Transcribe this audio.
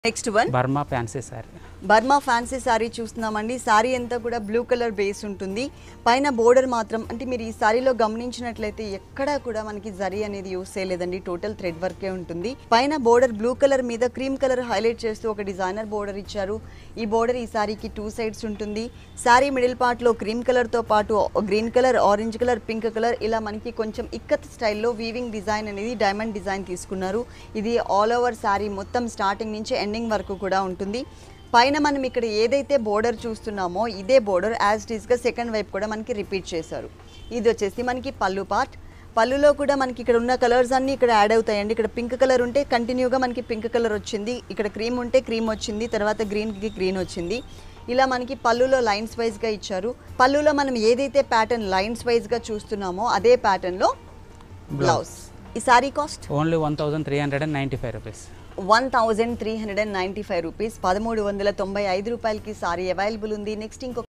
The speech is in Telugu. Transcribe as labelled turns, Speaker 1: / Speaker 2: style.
Speaker 1: next one
Speaker 2: Burma fancy sorry
Speaker 1: Burma fancy sari చూస్తున్నామండి శారీ అంతా కూడా బ్లూ కలర్ బేస్ ఉంటుంది పైన బోర్డర్ మాత్రం అంటే మీరు ఈ శారీలో గమనించినట్లయితే ఎక్కడా కూడా మనకి జరీ అనేది యూస్ చేయలేదండి టోటల్ థ్రెడ్ వర్కే ఉంటుంది పైన బోర్డర్ బ్లూ కలర్ మీద క్రీమ్ కలర్ హైలైట్ చేస్తూ ఒక డిజైనర్ బోర్డర్ ఇచ్చారు ఈ బోర్డర్ ఈ శారీకి టూ సైడ్స్ ఉంటుంది శారీ మిడిల్ పార్ట్లో క్రీమ్ కలర్తో పాటు green colour orange colour pink colour ఇలా మనకి కొంచెం ఇక్కత్ స్టైల్లో వీవింగ్ డిజైన్ అనేది డైమండ్ డిజైన్ తీసుకున్నారు ఇది ఆల్ ఓవర్ శారీ మొత్తం స్టార్టింగ్ నుంచి ఎండింగ్ వరకు కూడా ఉంటుంది పైన మనం ఇక్కడ ఏదైతే బోర్డర్ చూస్తున్నామో ఇదే బోర్డర్ యాజ్ ఇట్ ఈస్గా సెకండ్ వైపు కూడా మనకి రిపీట్ చేశారు ఇది వచ్చేసి మనకి పళ్ళు పార్ట్ పళ్ళులో కూడా మనకి ఇక్కడ ఉన్న కలర్స్ అన్నీ ఇక్కడ యాడ్ అవుతాయండి ఇక్కడ పింక్ కలర్ ఉంటే కంటిన్యూగా మనకి పింక్ కలర్ వచ్చింది ఇక్కడ క్రీమ్ ఉంటే క్రీమ్ వచ్చింది తర్వాత గ్రీన్కి గ్రీన్ వచ్చింది ఇలా మనకి పళ్ళులో లైన్స్ వైజ్గా ఇచ్చారు పళ్ళులో మనం ఏదైతే ప్యాటర్న్ లైన్స్ వైజ్గా చూస్తున్నామో అదే ప్యాటర్న్లో బ్లౌజ్ ఈ sari cost
Speaker 2: only one thousand three hundred and ninety five rupees
Speaker 1: one thousand three hundred and ninety five rupees పదమూడు వందల తొంభై ఐదు రూపాయలకి సారీ అవైలబుల్ ఉంది నెక్స్ట్ ఇంకొక